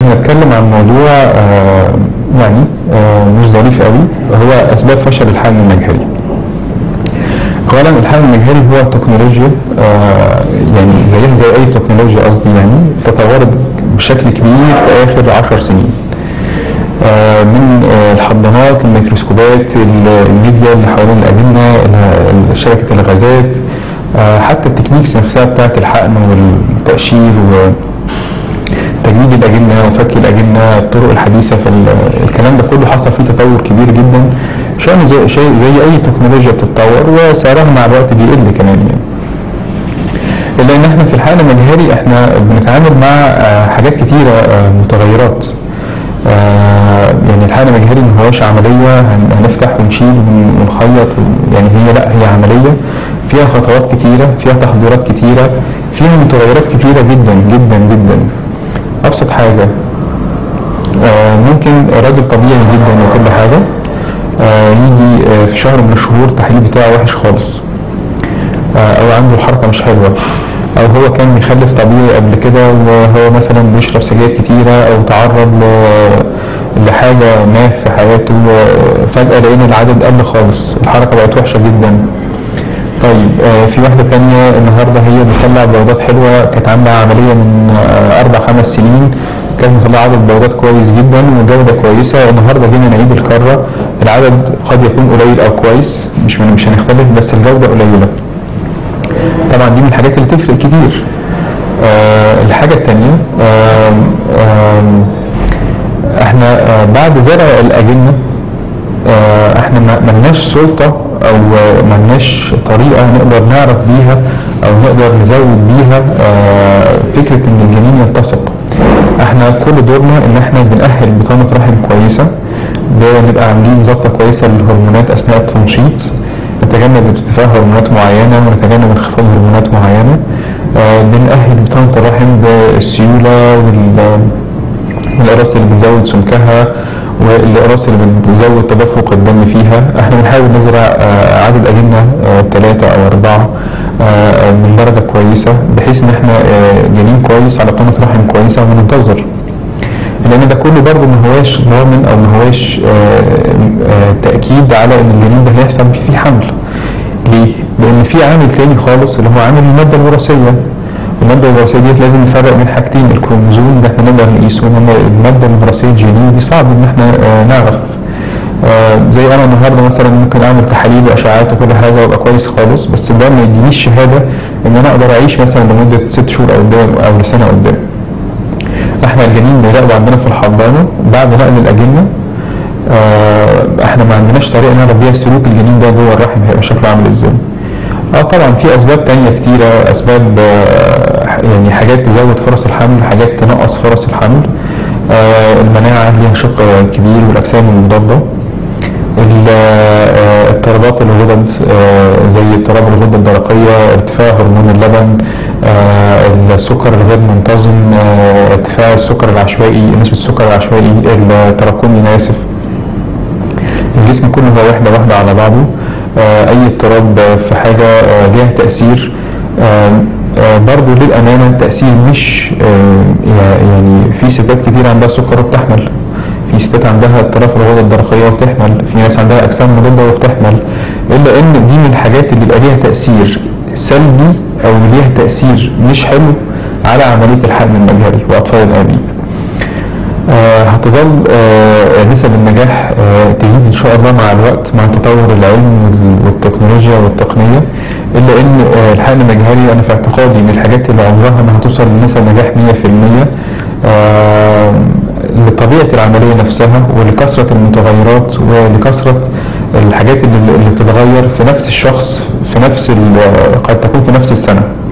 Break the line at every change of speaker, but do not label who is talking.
نتكلم عن موضوع آه، يعني آه، مش ظريف قوي هو اسباب فشل الحمل المجهري اولا الحمل المجهري هو تكنولوجيا آه، يعني زيها زي اي تكنولوجيا قصدي يعني تطورت بشكل كبير في اخر عشر سنين آه، من آه، الحضانات الميكروسكوبات ال- الميديا اللي حوالين الاجنه ال- شبكه الغازات آه، حتى التكنيكس نفسها بتاعت الحقن والتقشير و تجميد الأجنة وفك الأجنة الطرق الحديثة في ال- الكلام ده كله حصل فيه تطور كبير جدا شيء زي شيء زي أي تكنولوجيا بتتطور وسعرها مع الوقت بيقل كمان يعني. إلا إن إحنا في الحالة المجهري إحنا بنتعامل مع آه، حاجات كتيرة آه، متغيرات آه، يعني الحالة المجهري ما هوش عملية هن- هنفتح ونشيل ون- ونخيط ون- يعني هي لا هي عملية فيها خطوات كتيرة فيها تحضيرات كتيرة فيها متغيرات كتيرة جدا جدا جدا أبسط حاجة آه، ممكن راجل طبيعي جدا وكل حاجة آه، يجي آه، في شهر من الشهور التحليل بتاعه وحش خالص آه، أو عنده الحركة مش حلوة أو هو كان بيخلف طبيعي قبل كده وهو مثلا بيشرب سجاير كتيرة أو تعرض ل- لحاجة ما في حياته آه، فجأة لقينا العدد قل خالص الحركة بقت وحشة جدا طيب آه، في واحدة تانية النهاردة هي بتطلع بيضات حلوة كانت عاملة عملية من آه، أربع خمس سنين كانت مطلعة عدد بيضات كويس جدا وجودة كويسة النهاردة جينا نعيد الكرة العدد قد يكون قليل أو كويس مش مش هنختلف بس الجودة قليلة طبعا دي من الحاجات اللي تفرق كتير آه الحاجة التانية آم آم احنا آه بعد زرع الأجنة آه، احنا ما ملناش سلطة او آه، ملناش طريقة نقدر نعرف بيها او نقدر نزود بيها آه، فكرة ان الجنين يلتصق احنا كل دورنا ان احنا بنأهل بطانة رحم كويسة بنبقى عاملين ضبطة كويسة للهرمونات اثناء التنشيط نتجنب ارتفاع هرمونات معينة ونتجنب انخفاض هرمونات معينة آه، بنأهل بطانة الرحم بالسيولة وال الأقراص اللي بتزود سمكها والأقراص اللي بتزود تدفق الدم فيها احنا بنحاول نزرع آه، عدد أجنة ثلاثة أو أربعة آه، من درجة كويسة بحيث إن احنا آه، جنين كويس على قناة رحم كويسة وننتظر لأن ده كله برضه ما هواش ضامن أو ما هواش آه، آه، تأكيد على إن الجنين ده هيحصل فيه حمل ليه؟ لأن في عامل تاني خالص اللي هو عامل المادة الوراثية المادة الوراثية دي لازم نفرق بين حاجتين الكروموزوم ده احنا نقدر نقيسه انما المادة الوراثية الجينية دي صعب ان احنا آه، نعرف آه، زي انا النهارده مثلا ممكن اعمل تحاليل واشعاعات وكل حاجه وابقى كويس خالص بس ده ما يدينيش شهاده ان انا اقدر اعيش مثلا لمده ست شهور قدام او لسنه قدام احنا الجنين بيلاقوا عندنا في الحضانه بعد نقل الاجنه آه، احنا ما عندناش طريقه نعرف بيها سلوك الجنين ده جوه الرحم هيبقى شكله عامل ازاي اه طبعا في اسباب تانية كتيرة اسباب آه، يعني حاجات تزود فرص الحمل حاجات تنقص فرص الحمل آه، المناعة ليها شق كبير والاجسام المضادة ال- آه، اضطرابات الغدد آه، زي اضطراب الغدة الدرقية ارتفاع هرمون اللبن آه، السكر الغير منتظم آه، ارتفاع السكر العشوائي نسبة السكر العشوائي التراكمي انا اسف الجسم كله هو واحدة واحدة على بعضه آه، أي اضطراب في حاجة آه، ليها تأثير آه، آه، برضه للأمانة التأثير مش آه، يعني في ستات كتير عندها سكر وبتحمل في ستات عندها اضطراب في الغدة الدرقية وبتحمل في ناس عندها أجسام مضادة وبتحمل إلا إن دي من الحاجات اللي بيبقى ليها تأثير سلبي أو ليها تأثير مش حلو على عملية الحمل المجهري وأطفال الآبي آه، هتظل آه، نسب النجاح آه، تزيد ان شاء الله مع الوقت مع تطور العلم وال- والتكنولوجيا والتقنيه الا ان آه، الحقن المجهري انا في اعتقادي من الحاجات اللي عمرها ما هتوصل لنسب نجاح 100% آه، لطبيعه العمليه نفسها ولكثره المتغيرات ولكثره الحاجات اللي, اللي بتتغير في نفس الشخص في نفس ال- قد تكون في نفس السنه